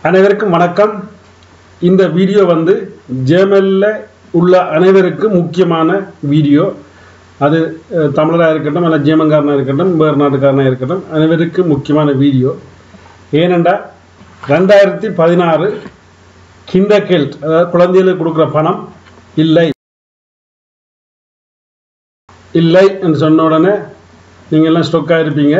அனைவருக்கும் வணக்கம் இந்த வீடியோ வந்து ஜேமலில் உள்ள அனைவருக்கும் முக்கியமான வீடியோ அது அஹ், தமிழராக இருக்கட்டும் அல்ல ஜேமன்காரனாக இருக்கட்டும் வேறு நாட்டுக்காரனாக இருக்கட்டும் அனைவருக்கும் முக்கியமான வீடியோ ஏனெண்டா ரெண்டாயிரத்தி பதினாறு கிண்டகெல்ட் அதாவது குழந்தைகளுக்கு கொடுக்குற பணம் இல்லை இல்லை என்று சொன்ன உடனே நீங்கள் எல்லாம் ஸ்டொக்காக இருப்பீங்க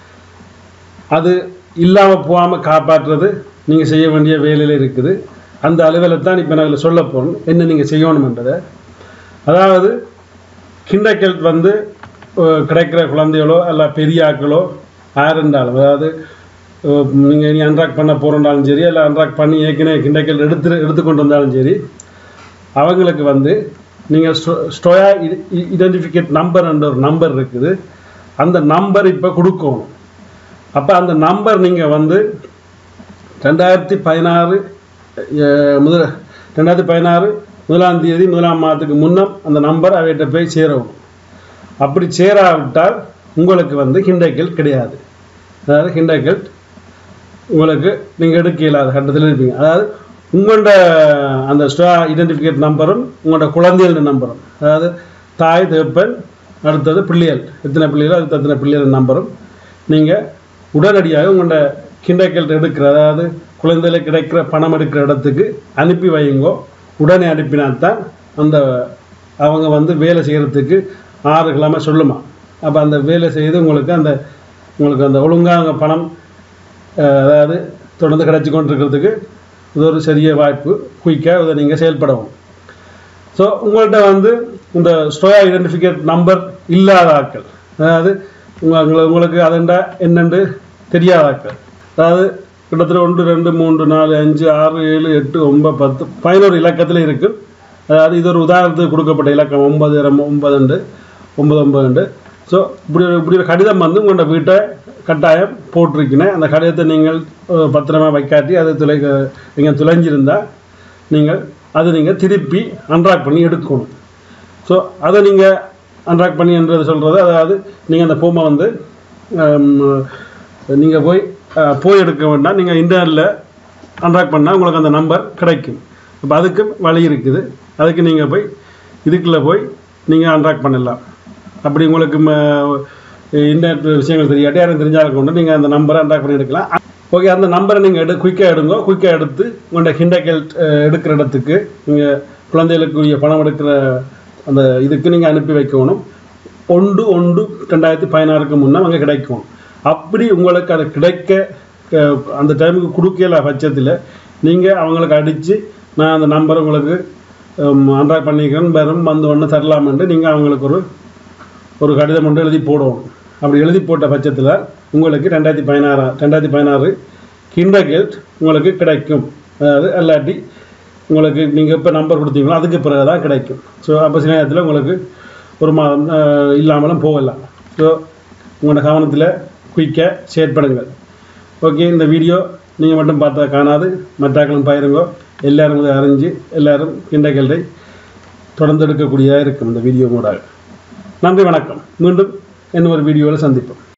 அது இல்லாமல் போகாமல் காப்பாற்றுறது நீங்கள் செய்ய வேண்டிய வேலையில் இருக்குது அந்த அளவில் தான் இப்போ நான் இதில் சொல்ல போகிறேன் என்ன நீங்கள் செய்யணுமென்றதை அதாவது கிண்டக்கெல்ட் வந்து அஹ், கிடைக்கிற குழந்தைகளோ அல்ல பெரிய ஆக்களோ யாருண்டாலும் அதாவது நீங்கள் இனி அன்ராக் பண்ண போகிறோண்டாலும் சரி இல்லை அன்ராக் பண்ணி ஏற்கனவே கிண்டக்கெல்ட் எடுத்து எடுத்துக்கொண்டு வந்தாலும் சரி அவங்களுக்கு வந்து நீங்கள் ஸ்டோயா ஐடென்டிஃபிகேட் நம்பர் என்ற ஒரு நம்பர் இருக்குது அந்த நம்பர் இப்போ கொடுக்கணும் அப்போ அந்த நம்பர் நீங்கள் வந்து ரெண்டாயிரத்தி பதினாறு அஹ், முதல் ரெண்டாயிரத்தி பதினாறு முதலாம் தேதி முதலாம் மாதத்துக்கு முன்னம் அந்த நம்பர் அவைகிட்ட போய் சேரவும் அப்படி சேராவிட்டால் உங்களுக்கு வந்து ஹிண்டக்கெல்ட் கிடையாது அதாவது ஹிண்டக்கெல்ட் உங்களுக்கு நீங்கள் எடுக்க இல்லாத கட்டத்தில் இருப்பீங்க அதாவது உங்களோட அந்த ஸ்டா ஐடென்டிஃபிகேட் நம்பரும் உங்களோட குழந்தைகளோட நம்பரும் அதாவது தாய் தகப்பன் அடுத்தது பிள்ளைகள் எத்தனை பிள்ளைகளோ அதுக்கு எத்தனை பிள்ளைகள் நம்பரும் நீங்கள் உடனடியாக உங்களோட கிண்டக்கெல்ட் எடுக்கிற அதாவது குழந்தைகளுக்கு கிடைக்கிற பணம் எடுக்கிற இடத்துக்கு அனுப்பி வையுங்கோ உடனே அனுப்பினால்தான் அந்த அவங்க வந்து வேலை செய்கிறதுக்கு ஆறு கிழமை சொல்லுமா அப்போ அந்த வேலை செய்து உங்களுக்கு அந்த உங்களுக்கு அந்த ஒழுங்காக பணம் அஹ், அதாவது தொடர்ந்து கிடைச்சி கொண்டிருக்கிறதுக்கு இது ஒரு சரிய வாய்ப்பு குயிக்காக இதை நீங்கள் செயல்படவும் ஸோ உங்கள்கிட்ட வந்து இந்த ஸ்டோயா ஐடென்டிஃபிகேட் நம்பர் இல்லாத ஆட்கள் அதாவது உங்க- உங்க- உங்களுக்கு அதெண்டா என்னென்று தெரியாத ஆட்கள் அதாவது கிட்டத்தட்ட ஒன்று ரெண்டு மூன்று நாலு அஞ்சு ஆறு ஏழு எட்டு ஒன்பது பத்து பதினோரு இலக்கத்தில் இருக்கு அதாவது இது ஒரு உதாரணத்துக்கு கொடுக்கப்பட்ட இலக்கம் ஒன்பது ரெம்ப- ஒன்பதுண்டு ஒன்பது ஒன்பதுண்டு ஸோ இப்படி ஒரு இப்படி ஒரு கடிதம் வந்து உங்களோட வீட்டை கட்டாயம் போட்டிருக்கினேன் அந்த கடிதத்தை நீங்கள் அஹ், பத்திரமா வைக்காட்டி அது துளை நீங்கள் துளைஞ்சிருந்தால் நீங்கள் அதை நீங்கள் திருப்பி அன்ராக் பண்ணி எடுக்கணும் ஸோ அதை நீங்கள் அன்ராக் பண்ணி என்றது சொல்கிறது அதாவது நீங்கள் அந்த பூமை வந்து நீங்கள் போய் அஹ், போய் எடுக்க வேண்டாம் நீங்கள் இன்டர்னலில் அன்ராக் பண்ணால் உங்களுக்கு அந்த நம்பர் கிடைக்கும் அப்போ அதுக்கு வழி இருக்குது அதுக்கு நீங்கள் போய் இதுக்குள்ளே போய் நீங்கள் அன்ராக் பண்ணலாம் அப்படி உங்களுக்கு ம- இன்டர்நெட் விஷயங்கள் தெரியாட்டி யாரும் தெரிஞ்சாலும் கொண்டு நீங்கள் அந்த நம்பரை அன்ராக் பண்ணி எடுக்கலாம் ஓகே அந்த நம்பரை நீங்கள் எடு குயிக்காக எடுங்க குயிக்காக எடுத்து உங்களோட ஹிண்டக்கெல் எடுக்கிற இடத்துக்கு நீங்கள் குழந்தைகளுக்குரிய பணம் எடுக்கிற அந்த இதுக்கு நீங்கள் அனுப்பி வைக்கணும் ஒன்று ஒன்று ரெண்டாயிரத்தி பதினாறுக்கு முன்னே அங்கே கிடைக்கும் அப்படி உங்களுக்கு அது கிடைக்க அஹ், அந்த டைமுக்கு கொடுக்கல பட்சத்தில் நீங்கள் அவங்களுக்கு அடித்து நான் அந்த நம்பரை உங்களுக்கு அன்றாக் பண்ணிக்கிறேன் வெறும் வந்து ஒன்று தரலாமென்று நீங்கள் அவங்களுக்கு ஒரு ஒரு கடிதம் ஒன்று எழுதி போடணும் அப்படி எழுதி போட்ட பட்சத்தில் உங்களுக்கு ரெண்டாயிரத்தி பதினாறு ரெண்டாயிரத்தி பதினாறு கிண்டகெல்ட் உங்களுக்கு கிடைக்கும் அதாவது இல்லாட்டி உங்களுக்கு நீங்கள் இப்போ நம்பர் கொடுத்தீங்களோ அதுக்கு பிறகு தான் கிடைக்கும் ஸோ அப்போ சில நேரத்தில் உங்களுக்கு ஒரு மாதம் அஹ், இல்லாமலும் போகலாம் ஸோ உங்களோட கவனத்தில் குயிக்காக செயற்படுங்கள் ஓகே இந்த வீடியோ நீங்கள் மட்டும் பார்த்தா காணாது மற்றாக்களும் பயிருங்கோ எல்லாரும் இதை அறிஞ்சு எல்லாரும் கிண்டகெல்டை தொடர்ந்து எடுக்கக்கூடியதாக இருக்கும் இந்த வீடியோ கூட நன்றி வணக்கம் மீண்டும் இன்னும் ஒரு வீடியோவில் சந்திப்போம்